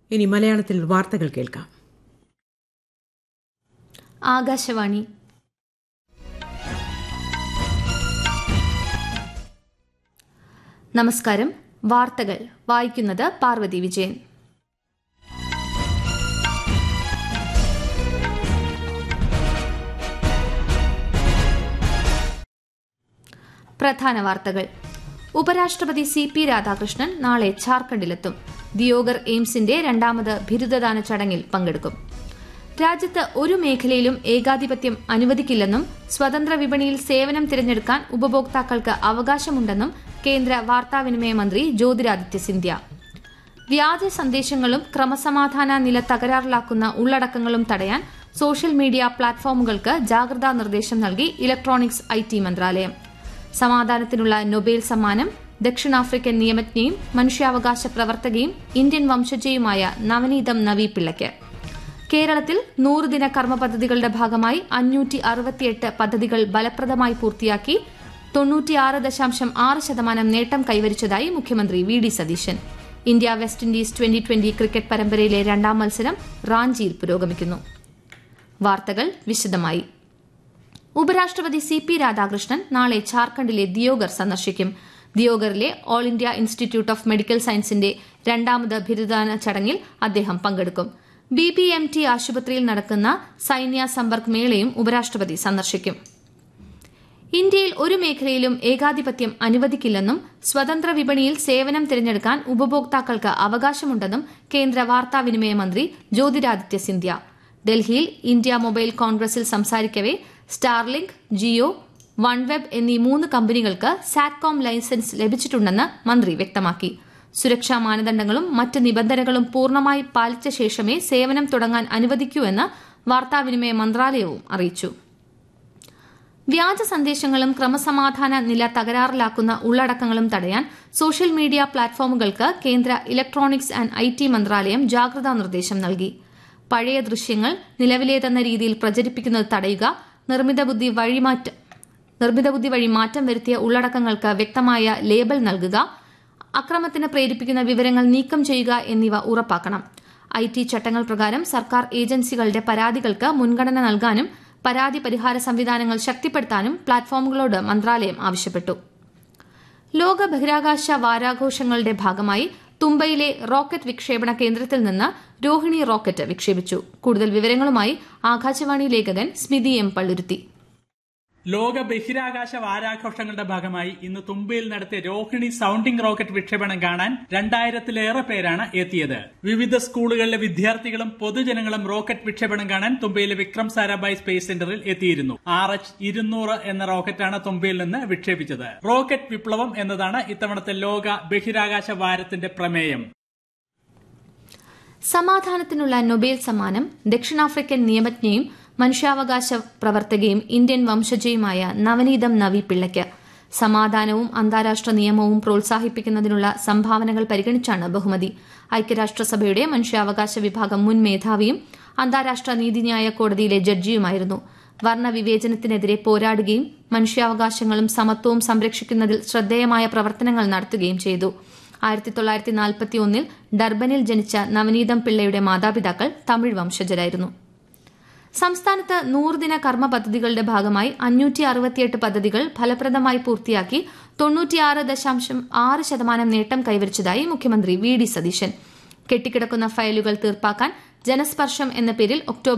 ഇനി മലയാളത്തിൽ വാർത്തകൾ കേൾക്കാം ആകാശവാണി നമസ്കാരം വാർത്തകൾ വായിക്കുന്നത് പാർവതി വിജയൻ പ്രധാന വാർത്തകൾ ഉപരാഷ്ട്രപതി സി പി രാധാകൃഷ്ണൻ നാളെ ഝാർഖണ്ഡിലെത്തും ദിയോഗർ എയിംസിന്റെ രണ്ടാമത് ബിരുദദാന ചടങ്ങിൽ പങ്കെടുക്കും രാജ്യത്ത് ഒരു മേഖലയിലും ഏകാധിപത്യം അനുവദിക്കില്ലെന്നും സ്വതന്ത്ര വിപണിയിൽ സേവനം തിരഞ്ഞെടുക്കാൻ ഉപഭോക്താക്കൾക്ക് അവകാശമുണ്ടെന്നും കേന്ദ്ര വാർത്താവിനിമയ മന്ത്രി ജ്യോതിരാദിത്യ സിന്ധ്യ വ്യാജ സന്ദേശങ്ങളും ക്രമസമാധാന നില തകരാറിലാക്കുന്ന ഉള്ളടക്കങ്ങളും തടയാൻ സോഷ്യൽ മീഡിയ പ്ലാറ്റ്ഫോമുകൾക്ക് ജാഗ്രതാ നിർദ്ദേശം നൽകി ഇലക്ട്രോണിക്സ് ഐ ടി മന്ത്രാലയം സമാധാനത്തിനുള്ള നൊബേൽ സമ്മാനം ദക്ഷിണാഫ്രിക്കൻ നിയമജ്ഞയും മനുഷ്യാവകാശ പ്രവർത്തകയും ഇന്ത്യൻ വംശജയുമായ നവനീതം നവി പിള്ളയ്ക്ക് കേരളത്തിൽ നൂറുദിന കർമ്മ പദ്ധതികളുടെ ഭാഗമായി അഞ്ഞൂറ്റി അറുപത്തിയെട്ട് പദ്ധതികൾ ഫലപ്രദമായി പൂർത്തിയാക്കി തൊണ്ണൂറ്റിയാറ് ദശാംശം ആറ് ശതമാനം നേട്ടം കൈവരിച്ചതായി മുഖ്യമന്ത്രി V D Satheesan India West Indies twenty twenty cricket പരമ്പരയിലെ രണ്ടാം മത്സരം റാഞ്ചിയിൽ പുരോഗമിക്കുന്നു വാർത്തകൾ വിശദമായി ഉപരാഷ്ട്രപതി സി പി രാധാകൃഷ്ണൻ നാളെ ഝാർഖണ്ഡിലെ ദിയോഗർ സന്ദർശിക്കും ദിയോഗറിലെ all India institute of medical സയൻസിന്റെ രണ്ടാമത് ബിരുദദാന ചടങ്ങിൽ അദ്ദേഹം പങ്കെടുക്കും ബി ബി എം ടി ആശുപത്രിയിൽ നടക്കുന്ന സൈന്യ സമ്പർക്ക് മേളയും ഉപരാഷ്ട്രപതി സന്ദർശിക്കും ഇന്ത്യയിൽ ഒരു മേഖലയിലും ഏകാധിപത്യം അനുവദിക്കില്ലെന്നും സ്വതന്ത്ര വിപണിയിൽ സേവനം തിരഞ്ഞെടുക്കാൻ ഉപഭോക്താക്കൾക്ക് അവകാശമുണ്ടെന്നും കേന്ദ്ര വാർത്താവിനിമയ മന്ത്രി ജ്യോതിരാദിത്യ സിന്ധ്യ ഡൽഹിയിൽ ഇന്ത്യ മൊബൈൽ കോൺഗ്രസിൽ സംസാരിക്കവെ സ്റ്റാർലിങ്ക് ജിയോ വൺവെബ് എന്നീ മൂന്ന് കമ്പനികൾക്ക് സാറ്റ്കോം ലൈസൻസ് ലഭിച്ചിട്ടുണ്ടെന്ന് മന്ത്രി വ്യക്തമാക്കി സുരക്ഷാ മാനദണ്ഡങ്ങളും മറ്റ് നിബന്ധനകളും പൂർണ്ണമായി പാലിച്ച ശേഷമേ സേവനം തുടങ്ങാൻ അനുവദിക്കൂ എന്ന് വാർത്താവിനിമയ മന്ത്രാലയവും അറിയിച്ചു വ്യാജ സന്ദേശങ്ങളും ക്രമസമാധാന നില തകരാറിലാക്കുന്ന ഉള്ളടക്കങ്ങളും തടയാൻ സോഷ്യൽ മീഡിയ പ്ലാറ്റ്ഫോമുകൾക്ക് കേന്ദ്ര ഇലക്ട്രോണിക്സ് ആൻഡ് ഐ ടി മന്ത്രാലയം ജാഗ്രതാ നിർദ്ദേശം നൽകി പഴയ ദൃശ്യങ്ങൾ നിലവിലേതെന്ന രീതിയിൽ പ്രചരിപ്പിക്കുന്നത് തടയുക നിർമ്മിത ബുദ്ധി വഴിമാറ്റം നിർമ്മിത ബുദ്ധി വഴി മാറ്റം വരുത്തിയ ഉള്ളടക്കങ്ങൾക്ക് വ്യക്തമായ ലേബൽ നൽകുക അക്രമത്തിന് പ്രേരിപ്പിക്കുന്ന വിവരങ്ങൾ നീക്കം ചെയ്യുക എന്നിവ ഉറപ്പാക്കണം ഐ ടി ചട്ടങ്ങൾ പ്രകാരം സർക്കാർ ഏജൻസികളുടെ പരാതികൾക്ക് മുൻഗണന നൽകാനും പരാതി പരിഹാര സംവിധാനങ്ങൾ ശക്തിപ്പെടുത്താനും പ്ലാറ്റ്ഫോമുകളോട് മന്ത്രാലയം ആവശ്യപ്പെട്ടു ലോക ബഹിരാകാശ വാരാഘോഷങ്ങളുടെ ഭാഗമായി തുമ്പയിലെ റോക്കറ്റ് വിക്ഷേപണ കേന്ദ്രത്തിൽ നിന്ന് രോഹിണി റോക്കറ്റ് വിക്ഷേപിച്ചു കൂടുതൽ വിവരങ്ങളുമായി ആകാശവാണി ലേഖകൻ സ്മിതി എം പള്ളുരുത്തി ലോക ബഹിരാകാശ വാരാഘോഷങ്ങളുടെ ഭാഗമായി ഇന്ന് തുമ്പയിൽ നടത്തിയ രോഹിണി സൌണ്ടിംഗ് റോക്കറ്റ് വിക്ഷേപണം കാണാൻ രണ്ടായിരത്തിലേറെ പേരാണ് എത്തിയത് വിവിധ സ്കൂളുകളിലെ വിദ്യാർത്ഥികളും പൊതുജനങ്ങളും റോക്കറ്റ് വിക്ഷേപണം കാണാൻ തുമ്പയിലെ വിക്രം സാരാഭായ് സ്പേസ് സെന്ററിൽ എത്തിയിരുന്നു ആർ എച്ച് ഇരുന്നൂറ് എന്ന റോക്കറ്റാണ് തുമ്പയിൽ നിന്ന് വിക്ഷേപിച്ചത് റോക്കറ്റ് വിപ്ലവം എന്നതാണ് ഇത്തവണത്തെ ലോക ബഹിരാകാശ വാരത്തിന്റെ പ്രമേയം സമാധാനത്തിനുള്ള നൊബേൽ സമ്മാനം ദക്ഷിണാഫ്രിക്കൻ നിയമജ്ഞയും മനുഷ്യാവകാശ പ്രവർത്തകയും ഇന്ത്യൻ വംശജയുമായ നവനീതം നവി പിള്ളയ്ക്ക് സമാധാനവും അന്താരാഷ്ട്ര നിയമവും പ്രോത്സാഹിപ്പിക്കുന്നതിനുള്ള സംഭാവനകൾ പരിഗണിച്ചാണ് ബഹുമതി ഐക്യരാഷ്ട്രസഭയുടെ മനുഷ്യാവകാശ വിഭാഗം മുൻ മേധാവിയും അന്താരാഷ്ട്ര നീതിന്യായ കോടതിയിലെ ജഡ്ജിയുമായിരുന്നു വർണ്ണവിവേചനത്തിനെതിരെ പോരാടുകയും മനുഷ്യാവകാശങ്ങളും സമത്വവും സംരക്ഷിക്കുന്നതിൽ ശ്രദ്ധേയമായ പ്രവർത്തനങ്ങൾ നടത്തുകയും ചെയ്തു ആയിരത്തി തൊള്ളായിരത്തി നാൽപ്പത്തി ഒന്നിൽ ഡർബനിൽ ജനിച്ച നവനീതം പിള്ളയുടെ മാതാപിതാക്കൾ തമിഴ് വംശജരായിരുന്നു സംസ്ഥാനത്ത് നൂറുദിന കർമ്മ പദ്ധതികളുടെ ഭാഗമായി അഞ്ഞൂറ്റി അറുപത്തിയെട്ട് പദ്ധതികൾ ഫലപ്രദമായി പൂർത്തിയാക്കി തൊണ്ണൂറ്റിയാറ് ദശാംശം ആറ് ശതമാനം നേട്ടം കൈവരിച്ചതായി മുഖ്യമന്ത്രി വി ഡി സതീശൻ കെട്ടിക്കിടക്കുന്ന ഫയലുകൾ തീർപ്പാക്കാൻ ജനസ്പർശം എന്ന പേരിൽ ഒക്ടോബർ